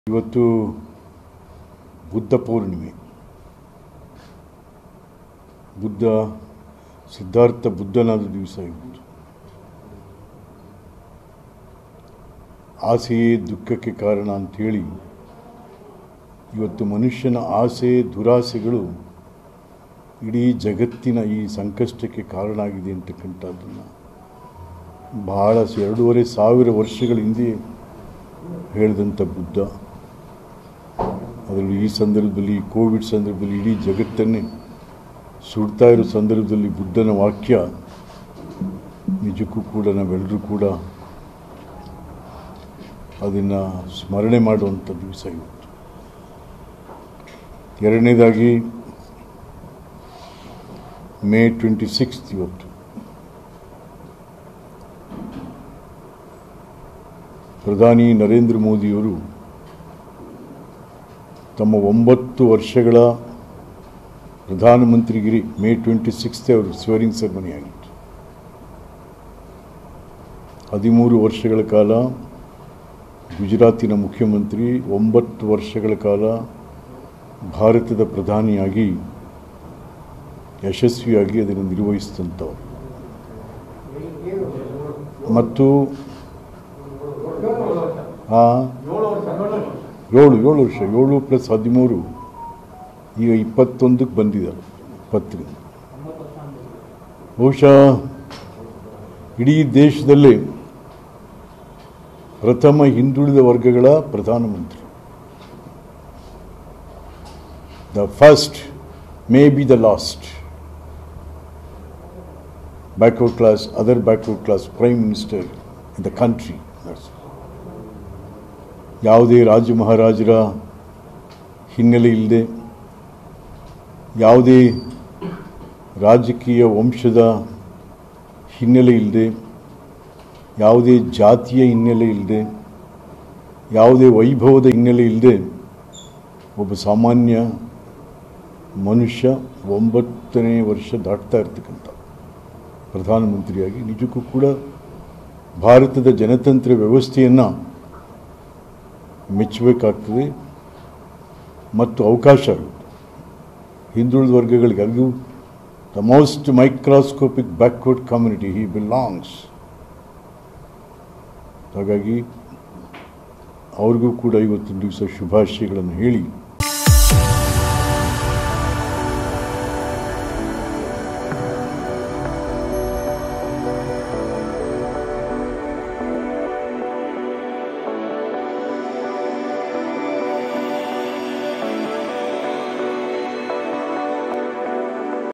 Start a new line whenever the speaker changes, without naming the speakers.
ಇವತ್ತು ಬುದ್ಧ ಪೌರ್ಣಿಮೆ ಬುದ್ಧ ಸಿದ್ಧಾರ್ಥ ಬುದ್ಧನಾದ ದಿವಸ ಇವತ್ತು ಆಸೆಯೇ ದುಃಖಕ್ಕೆ ಕಾರಣ ಅಂಥೇಳಿ ಇವತ್ತು ಮನುಷ್ಯನ ಆಸೆ ದುರಾಸೆಗಳು ಇಡೀ ಜಗತ್ತಿನ ಈ ಸಂಕಷ್ಟಕ್ಕೆ ಕಾರಣ ಆಗಿದೆ ಅಂತಕ್ಕಂಥದ್ದನ್ನು ಬಹಳ ಸ- ಎರಡೂವರೆ ಸಾವಿರ ವರ್ಷಗಳ ಹಿಂದೆ ಹೇಳಿದಂಥ ಬುದ್ಧ ಅದರಲ್ಲಿ ಈ ಸಂದರ್ಭದಲ್ಲಿ ಈ ಕೋವಿಡ್ ಸಂದರ್ಭದಲ್ಲಿ ಇಡೀ ಜಗತ್ತನ್ನೇ ಸುಡ್ತಾ ಇರೋ ಸಂದರ್ಭದಲ್ಲಿ ಬುದ್ಧನ ವಾಕ್ಯ ನಿಜಕ್ಕೂ ಕೂಡ ನಾವೆಲ್ಲರೂ ಕೂಡ ಅದನ್ನು ಸ್ಮರಣೆ ಮಾಡುವಂಥ ದಿವಸ ಇವತ್ತು ಎರಡನೇದಾಗಿ ಮೇ ಟ್ವೆಂಟಿ ಸಿಕ್ಸ್ತ್ ಇವತ್ತು ಪ್ರಧಾನಿ ನರೇಂದ್ರ ಮೋದಿಯವರು ತಮ್ಮ ಒಂಬತ್ತು ವರ್ಷಗಳ ಪ್ರಧಾನಮಂತ್ರಿಗಿರಿ ಮೇ ಟ್ವೆಂಟಿ ಸಿಕ್ಸ್ತ್ ಅವರು ಸ್ವೇರಿಂಗ್ ಸೆರೆಮನಿ ಆಗಿತ್ತು ಹದಿಮೂರು ವರ್ಷಗಳ ಕಾಲ ಗುಜರಾತಿನ ಮುಖ್ಯಮಂತ್ರಿ ಒಂಬತ್ತು ವರ್ಷಗಳ ಕಾಲ ಭಾರತದ ಪ್ರಧಾನಿಯಾಗಿ ಯಶಸ್ವಿಯಾಗಿ ಅದನ್ನು ನಿರ್ವಹಿಸಿದಂಥವ್ರು ಮತ್ತು ಆ ಏಳು ಏಳು ವರ್ಷ ಏಳು ಪ್ಲಸ್ ಹದಿಮೂರು ಈಗ ಇಪ್ಪತ್ತೊಂದಕ್ಕೆ ಬಂದಿದ್ದಾರೆ ಇಪ್ಪತ್ತರಿಂದ ಬಹುಶಃ ಇಡೀ ದೇಶದಲ್ಲೇ ಪ್ರಥಮ ಹಿಂದುಳಿದ ವರ್ಗಗಳ ಪ್ರಧಾನಮಂತ್ರಿ the first may be the last backward class other backward class prime minister in the country ಯಾವುದೇ ರಾಜ ಮಹಾರಾಜರ ಹಿನ್ನೆಲೆ ಇಲ್ಲದೆ ಯಾವುದೇ ರಾಜಕೀಯ ವಂಶದ ಹಿನ್ನೆಲೆ ಇಲ್ಲದೆ ಯಾವುದೇ ಜಾತಿಯ ಹಿನ್ನೆಲೆ ಇಲ್ಲದೆ ಯಾವುದೇ ವೈಭವದ ಹಿನ್ನೆಲೆ ಇಲ್ಲದೆ ಒಬ್ಬ ಸಾಮಾನ್ಯ ಮನುಷ್ಯ ಒಂಬತ್ತನೇ ವರ್ಷ ದಾಟ್ತಾ ಇರ್ತಕ್ಕಂಥ ಪ್ರಧಾನಮಂತ್ರಿಯಾಗಿ ನಿಜಕ್ಕೂ ಕೂಡ ಭಾರತದ ಜನತಂತ್ರ ವ್ಯವಸ್ಥೆಯನ್ನು ಮೆಚ್ಚಬೇಕಾಗ್ತದೆ ಮತ್ತು ಅವಕಾಶ ಹಿಂದುಳಿದ ವರ್ಗಗಳಿಗೆ ಅದು the most microscopic backward community he belongs ಹಾಗಾಗಿ ಅವ್ರಿಗೂ ಕೂಡ ಇವತ್ತಿನ ದಿವಸ ಶುಭಾಶಯಗಳನ್ನು ಹೇಳಿ